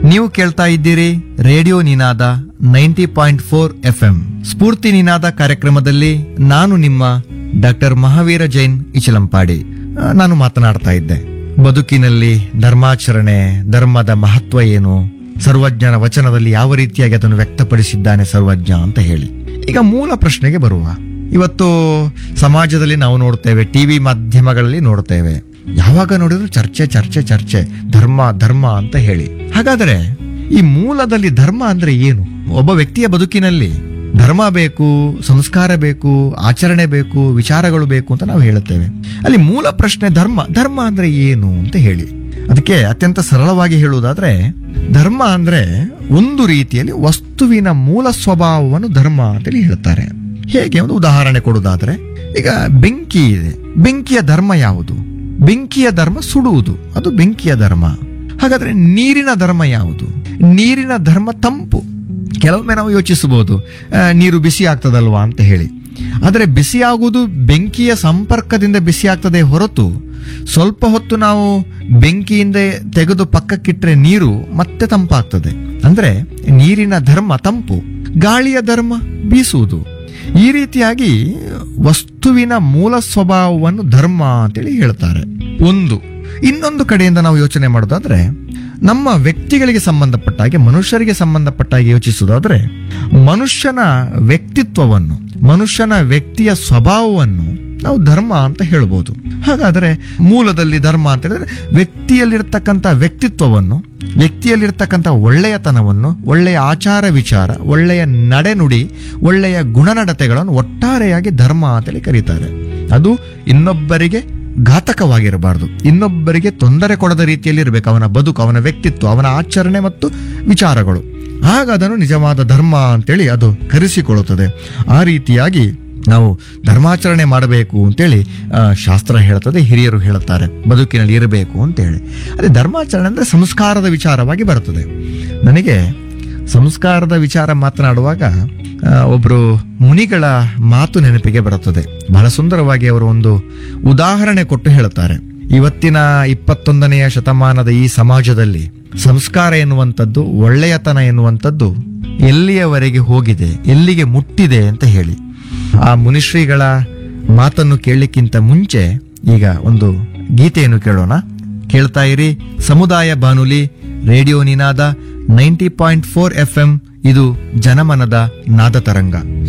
ನೀವು ಕೇಳ್ತಾ ಇದ್ದೀರಿ radio Ninada ninety point four F M Spoorthi Ninada ಕಾರ್ಯಕ್ರಮದಲ್ಲಿ ನಾನು ನಿಮ್ಮ ಡಾಕ್ಟರ್ ಮಹಾವೀರ ಜೈನ್ ಇಚಲಂಪಾಡಿ ಆ, ನಾನು ಮಾತನಾಡ್ತಾ ಇದ್ದೆ ಬದುಕಿನಲ್ಲಿ ಧರ್ಮಾಚರಣೆ ಧರ್ಮದ ಮಹತ್ವ ಏನು ಸರ್ವಜ್ಞನ ವಚನದಲ್ಲಿ ಯಾವ ರೀತಿಯಾಗಿ ಅದನ್ನು ವ್ಯಕ್ತಪಡಿಸಿದ್ದಾನೆ ಸರ್ವಜ್ಞ ಅಂತ ಹೇಳಿ ಈಗ ಮೂಲ ಪ್ರಶ್ನೆಗೆ ಬರುವ ಇವತ್ತು ಸಮಾಜದಲ್ಲಿ ನಾವು ನೋಡ್ತೇವೆ ಟಿವಿ ಮಾಧ್ಯಮಗಳಲ್ಲಿ ನೋಡ್ತೇವೆ ಯಾವಾಗ ನೋಡಿದ್ರು ಚರ್ಚೆ ಚರ್ಚೆ ಚರ್ಚೆ ಧರ್ಮ ಧರ್ಮ ಅಂತ ಹೇಳಿ ಹಾಗಾದರೆ ಈ ಮೂಲದಲ್ಲಿ ಧರ್ಮ ಅಂದ್ರೆ ಏನು ಒಬ್ಬ ವ್ಯಕ್ತಿಯ ಬದುಕಿನಲ್ಲಿ ಧರ್ಮ ಬೇಕು ಸಂಸ್ಕಾರ ಬೇಕು ಆಚರಣೆ ಬೇಕು ವಿಚಾರಗಳು ಬೇಕು ಅಂತ ನಾವು ಹೇಳುತ್ತೇವೆ ಅಲ್ಲಿ ಮೂಲ ಪ್ರಶ್ನೆ ಧರ್ಮ ಧರ್ಮ ಅಂದ್ರೆ ಏನು ಅಂತ ಹೇಳಿ ಅದಕ್ಕೆ ಅತ್ಯಂತ ಸರಳವಾಗಿ ಹೇಳುವುದಾದ್ರೆ ಧರ್ಮ ಅಂದ್ರೆ ಒಂದು ರೀತಿಯಲ್ಲಿ ವಸ್ತುವಿನ ಮೂಲ ಸ್ವಭಾವವನ್ನು ಧರ್ಮ ಅಂತೇಳಿ ಹೇಳ್ತಾರೆ ಹೇಗೆ ಒಂದು ಉದಾಹರಣೆ ಕೊಡುವುದಾದ್ರೆ ಈಗ ಬೆಂಕಿ ಇದೆ ಬೆಂಕಿಯ ಧರ್ಮ ಯಾವುದು ಬೆಂಕಿಯ ಧರ್ಮ ಸುಡುವುದು ಅದು ಬೆಂಕಿಯ ಧರ್ಮ ಹಾಗಾದ್ರೆ ನೀರಿನ ಧರ್ಮ ಯಾವುದು ನೀರಿನ ಧರ್ಮ ತಂಪು ಕೆಲವೊಮ್ಮೆ ನಾವು ಯೋಚಿಸಬಹುದು ಆ, ನೀರು ಬಿಸಿ ಆಗ್ತದಲ್ವಾ ಅಂತ ಹೇಳಿ ಆದರೆ ಬಿಸಿಯಾಗುವುದು ಬೆಂಕಿಯ ಸಂಪರ್ಕದಿಂದ ಬಿಸಿ ಆಗ್ತದೆ ಹೊರತು ಸ್ವಲ್ಪ ಹೊತ್ತು ನಾವು ಬೆಂಕಿಯಿಂದ ತೆಗೆದು ಪಕ್ಕಕ್ಕಿಟ್ರೆ ನೀರು ಮತ್ತೆ ತಂಪಾಗ್ತದೆ ಅಂದ್ರೆ ನೀರಿನ ಧರ್ಮ ತಂಪು ಗಾಳಿಯ ಧರ್ಮ ಬೀಸುವುದು ಈ ರೀತಿಯಾಗಿ ವಸ್ತುವಿನ ಮೂಲ ಸ್ವಭಾವವನ್ನು ಧರ್ಮ ಅಂತೇಳಿ ಹೇಳ್ತಾರೆ ಒಂದು ಇನ್ನೊಂದು ಕಡೆಯಿಂದ ನಾವು ಯೋಚನೆ ಮಾಡೋದಾದ್ರೆ ನಮ್ಮ ವ್ಯಕ್ತಿಗಳಿಗೆ ಸಂಬಂಧಪಟ್ಟ ಹಾಗೆ ಮನುಷ್ಯರಿಗೆ ಸಂಬಂಧಪಟ್ಟ ಹಾಗೆ ಯೋಚಿಸುವುದಾದ್ರೆ ಮನುಷ್ಯನ ವ್ಯಕ್ತಿತ್ವವನ್ನು ಮನುಷ್ಯನ ವ್ಯಕ್ತಿಯ ಸ್ವಭಾವವನ್ನು ನಾವು ಧರ್ಮ ಅಂತ ಹೇಳ್ಬೋದು ಹಾಗಾದರೆ ಮೂಲದಲ್ಲಿ ಧರ್ಮ ಅಂತ ಹೇಳಿದ್ರೆ ವ್ಯಕ್ತಿಯಲ್ಲಿರ್ತಕ್ಕಂಥ ವ್ಯಕ್ತಿತ್ವವನ್ನು ವ್ಯಕ್ತಿಯಲ್ಲಿರ್ತಕ್ಕಂಥ ಒಳ್ಳೆಯತನವನ್ನು ಒಳ್ಳೆಯ ಆಚಾರ ವಿಚಾರ ಒಳ್ಳೆಯ ನಡೆನುಡಿ ಒಳ್ಳೆಯ ಗುಣನಡತೆಗಳನ್ನು ಒಟ್ಟಾರೆಯಾಗಿ ಧರ್ಮ ಅಂತೇಳಿ ಕರೀತಾರೆ ಅದು ಇನ್ನೊಬ್ಬರಿಗೆ ಘಾತಕವಾಗಿರಬಾರದು ಇನ್ನೊಬ್ಬರಿಗೆ ತೊಂದರೆ ಕೊಡದ ರೀತಿಯಲ್ಲಿ ಇರಬೇಕು ಅವನ ಬದುಕು ಅವನ ವ್ಯಕ್ತಿತ್ವ ಅವನ ಆಚರಣೆ ಮತ್ತು ವಿಚಾರಗಳು ಆಗ ಅದನ್ನು ನಿಜವಾದ ಧರ್ಮ ಅಂತೇಳಿ ಅದು ಕರೆಸಿಕೊಳ್ಳುತ್ತದೆ ಆ ರೀತಿಯಾಗಿ ನಾವು ಧರ್ಮಾಚರಣೆ ಮಾಡಬೇಕು ಅಂತೇಳಿ ಆ, ಶಾಸ್ತ್ರ ಹೇಳ್ತದೆ ಹಿರಿಯರು ಹೇಳುತ್ತಾರೆ ಬದುಕಿನಲ್ಲಿ ಇರಬೇಕು ಅಂತೇಳಿ ಅದೇ ಧರ್ಮಾಚರಣೆ ಅಂದ್ರೆ ಸಂಸ್ಕಾರದ ವಿಚಾರವಾಗಿ ಬರುತ್ತದೆ ನನಗೆ ಸಂಸ್ಕಾರದ ವಿಚಾರ ಮಾತನಾಡುವಾಗ ಆ, ಒಬ್ರು ಮುನಿಗಳ ಮಾತು ನೆನಪಿಗೆ ಬರುತ್ತದೆ ಬಹಳ ಸುಂದರವಾಗಿ ಅವರು ಒಂದು ಉದಾಹರಣೆ ಕೊಟ್ಟು ಹೇಳುತ್ತಾರೆ ಇವತ್ತಿನ ಇಪ್ಪತ್ತೊಂದನೆಯ ಶತಮಾನದ ಈ ಸಮಾಜದಲ್ಲಿ ಸಂಸ್ಕಾರ ಎನ್ನುವಂಥದ್ದು ಒಳ್ಳೆಯತನ ಎನ್ನುವಂಥದ್ದು ಎಲ್ಲಿಯವರೆಗೆ ಹೋಗಿದೆ ಎಲ್ಲಿಗೆ ಮುಟ್ಟಿದೆ ಅಂತ ಹೇಳಿ ಆ ಮುನಿಶ್ರೀಗಳ ಮಾತನ್ನು ಕೇಳಲಿಕ್ಕಿಂತ ಮುಂಚೆ ಈಗ ಒಂದು ಗೀತೆಯನ್ನು ಕೇಳೋಣ ಕೇಳ್ತಾ ಇರಿ ಸಮುದಾಯ ಬಾನುಲಿ radio Ninada ninety point four F M ಇದು ಜನಮನದ ನಾದ ತರಂಗ